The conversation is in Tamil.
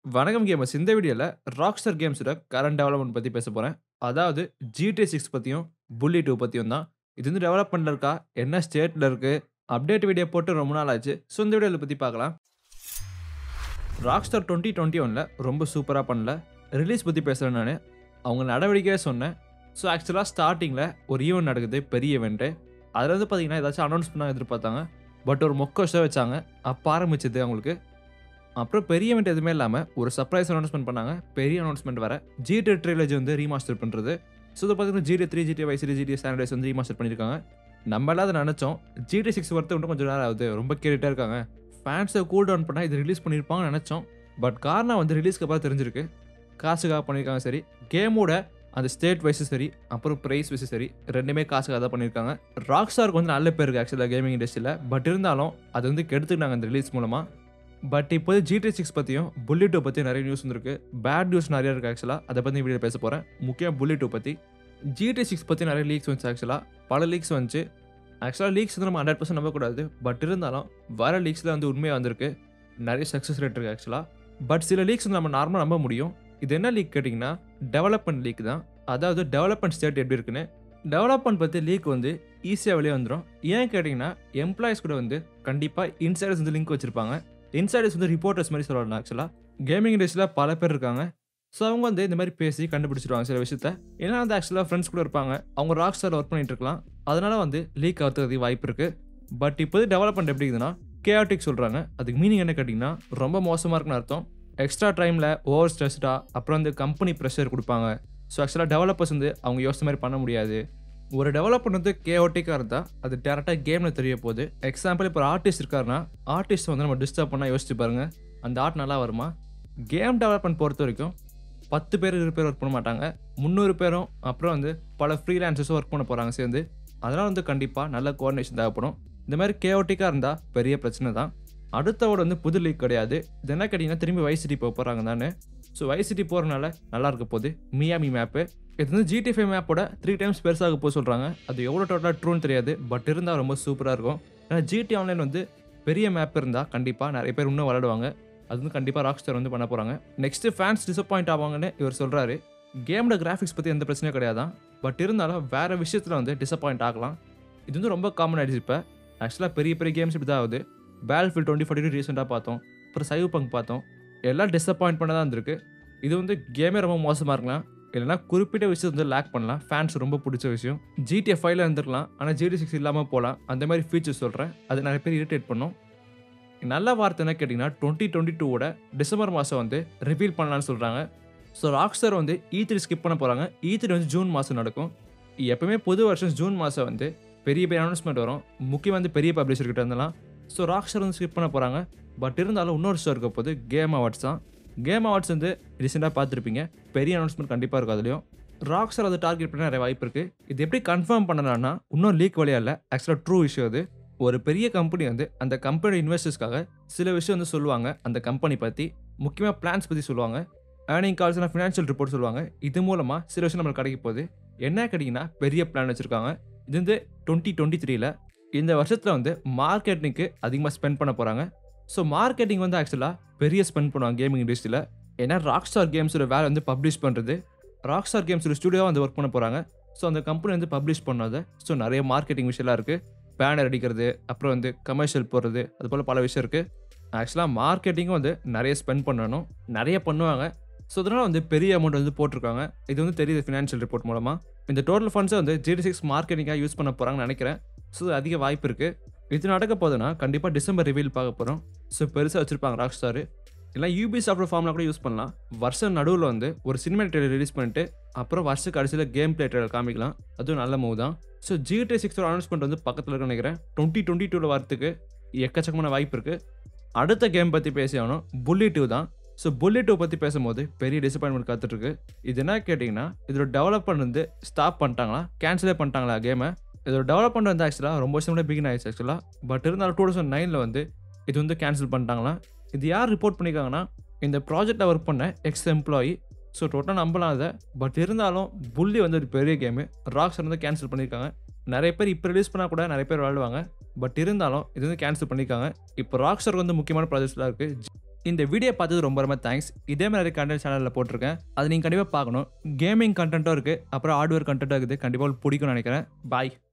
வணக்கம் கேமர்ஸ் இந்த வீடியோவில் ராக்ஸ்டர் கேம்ஸோட கரண்ட் டெவலப்மெண்ட் பற்றி பேச போகிறேன் அதாவது ஜிடி சிக்ஸ் பற்றியும் புள்ளி டூ பற்றியும் தான் இது வந்து டெவலப்மெண்ட்டில் இருக்கா என்ன ஸ்டேட்டில் இருக்குது அப்டேட் வீடியோ போட்டு ரொம்ப நாள் ஆச்சு ஸோ இந்த வீடியோவில் பற்றி பார்க்கலாம் ராக்ஸ்டார் டுவெண்ட்டி டுவெண்ட்டி ஒனில் ரொம்ப சூப்பராக பண்ணல ரிலீஸ் பற்றி பேசுகிறேன் நான் அவங்க நடவடிக்கையே சொன்னேன் ஸோ ஆக்சுவலாக ஸ்டார்டிங்கில் ஒரு ஈவெண்ட் நடக்குது பெரிய ஈவெண்ட்டு அதில் வந்து பார்த்தீங்கன்னா ஏதாச்சும் அனௌன்ஸ் பண்ண எதிர்பார்த்தாங்க பட் ஒரு மொக்க ஷோ வச்சாங்க அப்போ ஆரம்பிச்சது அவங்களுக்கு அப்புறம் பெரிய event எதுவுமே இல்லாமல் ஒரு சர்ப்ரைஸ் அனௌன்ஸ்மெண்ட் பண்ணாங்க பெரிய அனௌன்ஸ்மெண்ட் வர ஜிடி ட்ரிலஜி வந்து ரீமாஸ்டர் பண்ணுறது ஸோ இதை பார்த்தீங்கன்னா G T three G T Vice City G T சானிடைஸ் வந்து ரீமாஸ்டர் பண்ணியிருக்காங்க நம்ம எல்லாம் அதை நினச்சோம் ஜிடி சிக்ஸ் வரத்து இன்னும் கொஞ்சம் நேரம் ஆகுது ரொம்ப கேட்டுகிட்டே இருக்காங்க ஃபேன்ஸை கூல் டவுன் பண்ணால் இது ரிலீஸ் பண்ணியிருப்பாங்கன்னு நினச்சோம் பட் காரணம் வந்து ரிலீஸ்க்கு அப்புறம் தெரிஞ்சிருக்கு காசுக்காக பண்ணியிருக்காங்க சரி கேமோட அந்த ஸ்டேட் வைஸும் சரி அப்புறம் ப்ரைஸ் வைஸும் சரி ரெண்டுமே காசுக்காக தான் பண்ணியிருக்காங்க ராக் ஸ்டாருக்கு வந்து நல்ல பேர் இருக்குது ஆக்சுவலாக கேமிங் இண்டஸ்ட்ரியில் பட் இருந்தாலும் அது வந்து கெடுத்துக்கிட்டாங்க அந்த ரிலீஸ் மூலமாக பட் இப்போது ஜிடி சிக்ஸ் பற்றியும் புல்லி டூ பற்றி நிறைய நியூஸ் வந்திருக்கு பேட் நியூஸ் நிறைய இருக்குது ஆக்சுவலாக அதை பற்றி வீடியோ பேச போகிறேன் முக்கியம் புல்லி டூ பற்றி ஜிடி சிக்ஸ் பற்றி நிறைய லீக்ஸ் வந்துச்சு ஆக்சுவலாக பல லீக்ஸ் வந்துச்சு ஆக்சுவலாக லீக்ஸ் வந்து நம்ம ஹண்ட்ரட் பர்சன்ட் நம்பக்கூடாது பட் இருந்தாலும் வர லீக்ஸில் வந்து உண்மையாக வந்திருக்கு நிறைய சக்ஸஸ் ரேட் இருக்குது ஆக்சுவலாக பட் சில லீக்ஸ் வந்து நம்ம நார்மலாக நம்ப முடியும் இது என்ன லீக் கேட்டிங்கன்னா டெவலப்மெண்ட் லீக் தான் அதாவது டெவலப்மெண்ட் ஸ்டேட் எப்படி இருக்குன்னு டெவலப்மெண்ட் பற்றி லீக் வந்து ஈஸியாக வெளியே வந்துடும் ஏன் கேட்டிங்கன்னா எம்ப்ளாயிஸ் கூட வந்து கண்டிப்பாக இன்சைடர்ஸ் வந்து லிங்க் வச்சுருப்பாங்க இன்சைடர்ஸ் வந்து ரிப்போர்ட்டர்ஸ் மாதிரி சொல்லலாம் ஆக்சுவலாக கேமிங் இண்டஸ்ட்ரியில் பல பேர் இருக்காங்க ஸோ அவங்க வந்து இந்த மாதிரி பேசி கண்டுபிடிச்சிருவாங்க சில விஷயத்த ஏன்னா வந்து ஆக்சுவலாக ஃப்ரெண்ட்ஸ் கூட இருப்பாங்க அவங்க ராக் ஸ்டார் ஒர்க் பண்ணிட்டு இருக்கலாம் அதனால வந்து லீக் ஆகிறதுக்கு அதிக வாய்ப்பு இருக்குது பட் இப்போது டெவலப்மெண்ட் எப்படி இருக்குதுன்னா கேஆட்டிக் சொல்கிறாங்க அதுக்கு மீனிங் என்ன கேட்டிங்கன்னா ரொம்ப மோசமாக இருக்குன்னு அர்த்தம் எக்ஸ்ட்ரா டைமில் ஓவர் ஸ்ட்ரெஸ்டாக அப்புறம் வந்து கம்பெனி ப்ரெஷர் கொடுப்பாங்க ஸோ ஆக்சுவலாக டெவலப்பர்ஸ் வந்து அவங்க யோசிச்ச மாதிரி பண்ண முடியாது ஒரு டெவலப்மெண்ட் வந்து கேஓட்டிக்காக இருந்தால் அது டேரெக்டாக கேமில் தெரிய போகுது எக்ஸாம்பிள் இப்போ ஆர்டிஸ்ட் இருக்காருன்னா ஆர்டிஸ்ட் வந்து நம்ம டிஸ்டர்ப் பண்ணால் யோசிச்சு பாருங்க அந்த ஆர்ட் நல்லா வருமா கேம் டெவலப்மெண்ட் பொறுத்த வரைக்கும் பத்து பேர் இருபது பேர் ஒர்க் பண்ண மாட்டாங்க முந்நூறு பேரும் அப்புறம் வந்து பல ஃப்ரீலான்சர்ஸும் ஒர்க் பண்ண போகிறாங்க சேர்ந்து அதனால் வந்து கண்டிப்பாக நல்ல கோஆர்டினேஷன் தேவைப்படும் இந்த மாதிரி கேஓட்டிக்காக இருந்தால் பெரிய பிரச்சனை தான் அடுத்தவோட வந்து புது லீக் கிடையாது இது என்ன கேட்டிங்கன்னா திரும்பி வைசிட்டி போக போகிறாங்க தானே ஸோ வைசிட்டி போகிறனால நல்லா இருக்க போகுது மியாமி மேப்பு இது வந்து ஜிடி ஃபைவ் மேப்போட த்ரீ டைம்ஸ் பெருசாக போக சொல்கிறாங்க அது எவ்வளோ டோட்டலாக ட்ரூன்னு தெரியாது பட் இருந்தால் ரொம்ப சூப்பராக இருக்கும் ஏன்னா ஜிடி ஆன்லைன் வந்து பெரிய மேப் இருந்தால் கண்டிப்பாக நிறைய பேர் இன்னும் விளையாடுவாங்க அது வந்து கண்டிப்பாக ராக் ஸ்டார் வந்து பண்ண போகிறாங்க நெக்ஸ்ட்டு ஃபேன்ஸ் டிசப்பாயிண்ட் ஆவாங்கன்னு இவர் சொல்கிறாரு கேமோட கிராஃபிக்ஸ் பற்றி எந்த பிரச்சனையும் கிடையாதான் பட் இருந்தாலும் வேறு விஷயத்தில் வந்து டிசப்பாயிண்ட் ஆகலாம் இது வந்து ரொம்ப காமன் ஆயிடுச்சு இப்போ ஆக்சுவலாக பெரிய பெரிய கேம்ஸ் இப்படி தான் ஆகுது பேல் ஃபீல் டுவெண்ட்டி ஃபார்ட்டி ரீசெண்டாக பார்த்தோம் அப்புறம் சைவ் பங்க் பார்த்தோம் எல்லாம் டிசப்பாயிண்ட் பண்ண தான் இருந்திருக்கு இது வந்து கேமே ரொம்ப மோசமாக இருக்கலாம் இல்லைனா குறிப்பிட்ட விஷயம் வந்து லேக் பண்ணலாம் ஃபேன்ஸ் ரொம்ப பிடிச்ச விஷயம் ஜிடிஎஃப் ஃபைவ்ல இருந்திருக்கலாம் ஆனால் ஜிடி சிக்ஸ் இல்லாமல் போகலாம் அந்த மாதிரி ஃபீச்சர்ஸ் சொல்கிறேன் அது நிறைய பேர் இரிட்டேட் பண்ணும் நல்ல வார்த்தை என்ன கேட்டிங்கன்னா டுவெண்ட்டி டுவெண்ட்டி டூவோட டிசம்பர் மாதம் வந்து ரிவீல் பண்ணலான்னு சொல்கிறாங்க ஸோ ராக்ஸ்டார் வந்து இ த்ரீ ஸ்கிப் பண்ண போகிறாங்க இ த்ரீ வந்து ஜூன் மாதம் நடக்கும் எப்பவுமே புது வருஷம் ஜூன் மாதம் வந்து பெரிய பெரிய அனௌன்ஸ்மெண்ட் வரும் முக்கியம் வந்து பெரிய பப்ளிஷர் கிட்ட இருந்தெல்லாம் ஸோ ராக்ஸ்டார் வந்து ஸ்கிப் பண்ண போகிறாங்க பட் இருந்தாலும் இன்னொரு ஷோ இருக்க போது கேம் அவார்ட்ஸ் தான் கேம் அவார்ட்ஸ் வந்து ரீசெண்டாக பார்த்துருப்பீங்க பெரிய அனௌன்ஸ்மெண்ட் கண்டிப்பாக இருக்கும் அதுலேயும் ராக்ஸ்டார் அதை டார்கெட் பண்ண நிறைய வாய்ப்பு இருக்குது இது எப்படி கன்ஃபார்ம் பண்ணலாம்னா இன்னும் லீக் வழியாக இல்லை ஆக்சுவலாக ட்ரூ விஷயம் அது ஒரு பெரிய கம்பெனி வந்து அந்த கம்பெனி இன்வெஸ்டர்ஸ்க்காக சில விஷயம் வந்து சொல்லுவாங்க அந்த கம்பெனி பற்றி முக்கியமாக பிளான்ஸ் பற்றி சொல்லுவாங்க ஏர்னிங் கால்ஸ்னா ஃபினான்ஷியல் ரிப்போர்ட் சொல்லுவாங்க இது மூலமாக சில விஷயம் நம்மளுக்கு கிடைக்க போகுது என்ன கிடைக்குன்னா பெரிய பிளான் வச்சுருக்காங்க இது வந்து டுவெண்ட்டி டுவெண்ட்டி த்ரீல இந்த வருஷத்தில் வந்து மார்க்கெட்டிங்க்கு அதிகமாக ஸ்பெண்ட் பண்ண போகிறாங்க ஸோ மார்க்கெட்டிங் வந்து ஆக்சுவலாக பெரிய ஸ்பெண்ட் பண்ணுவாங்க கேமிங் இண்டஸ்ட்ரியில் ஏன்னா ராக் ஸ்டார் கேம்ஸோட வேலை வந்து பப்ளிஷ் பண்ணுறது ராக் ஸ்டார் கேம்ஸோட ஸ்டுடியோவாக வந்து ஒர்க் பண்ண போகிறாங்க ஸோ அந்த கம்பெனி வந்து பப்ளிஷ் பண்ணாத ஸோ நிறைய மார்க்கெட்டிங் விஷயம்லாம் இருக்குது பேனர் அடிக்கிறது அப்புறம் வந்து கமர்ஷியல் போடுறது அது போல் பல விஷயம் இருக்குது ஆக்சுவலாக மார்க்கெட்டிங்கும் வந்து நிறைய ஸ்பெண்ட் பண்ணணும் நிறைய பண்ணுவாங்க ஸோ அதனால் வந்து பெரிய அமௌண்ட் வந்து போட்டிருக்காங்க இது வந்து தெரியுது ஃபினான்ஷியல் ரிப்போர்ட் மூலமாக இந்த டோட்டல் ஃபண்ட்ஸை வந்து ஜிடி சிக்ஸ் மார்க்கெட்டிங்காக யூஸ் பண்ண போகிறாங்கன்னு நினைக்கிறேன் ஸோ அதிக வாய்ப்பு இருக்குது இது நடக்க போதுன்னா கண்டிப்பாக டிசம்பர் ரிவீல் பார்க்க போகிறோம் ஸோ பெருசாக வச்சுருப்பாங்க ராக் ஸ்டார் இல்லை யூபி சாஃப்ட்வேர் ஃபார்மில் கூட யூஸ் பண்ணலாம் வருஷம் நடுவில் வந்து ஒரு சினிமா ட்ரெயிலர் ரிலீஸ் பண்ணிட்டு அப்புறம் வருஷ கடைசியில் கேம் பிளே ட்ரெயிலர் காமிக்கலாம் அதுவும் நல்ல மூவ் தான் ஸோ ஜிடி சிக்ஸோட அனௌன்ஸ்மெண்ட் வந்து பக்கத்தில் இருக்குன்னு நினைக்கிறேன் டுவெண்ட்டி டுவெண்ட்டி டூவில் வரத்துக்கு எக்கச்சக்கமான வாய்ப்பு இருக்குது அடுத்த கேம் பற்றி பேசி ஆகணும் புல்லி டூ தான் ஸோ புல்லி டூ பற்றி பேசும்போது பெரிய டிசப்பாயின்மெண்ட் காத்துட்ருக்கு இது என்ன கேட்டிங்கன்னா இதோட டெவலப்மெண்ட் வந்து ஸ்டாப் பண்ணிட்டாங்களா கேன்சலே பண்ணிட்டாங்களா கேமை இதோட டெவலப்மெண்ட் வந்து ஆக்சுவலாக ரொம்ப வருஷம் முன்னாடி பிகின் ஆயிடுச்சு ஆக்சுவலாக பட் இருந்தாலும் டூ தௌசண்ட் நைனில் வந்து இது வந்து கேன்சல் பண்ணிட்டாங்களா இது யார் ரிப்போர்ட் பண்ணியிருக்காங்கன்னா இந்த ப்ராஜெக்டில் ஒர்க் பண்ண எக்ஸ் எம்ப்ளாயி ஸோ டோட்டலாக நம்பலாம் அதை பட் இருந்தாலும் புள்ளி வந்து ஒரு பெரிய கேமு ராக்ஸ் வந்து கேன்சல் பண்ணியிருக்காங்க நிறைய பேர் இப்போ ரிலீஸ் பண்ணால் கூட நிறைய பேர் விளாடுவாங்க பட் இருந்தாலும் இது வந்து கேன்சல் பண்ணியிருக்காங்க இப்போ ராக்ஸ்டருக்கு வந்து முக்கியமான ப்ராஜெக்ட்ஸ்லாம் இருக்குது இந்த வீடியோ பார்த்தது ரொம்ப ரொம்ப தேங்க்ஸ் இதே மாதிரி கண்டென்ட் சேனலில் போட்டிருக்கேன் அது நீங்கள் கண்டிப்பாக பார்க்கணும் கேமிங் கண்டென்ட்டும் இருக்குது அப்புறம் ஹார்ட்வேர் கண்டென்ட்டும் இருக்குது கண்டிப்பாக உங்களுக்கு பிடிக்கும்னு நினைக்கிறேன் பாய்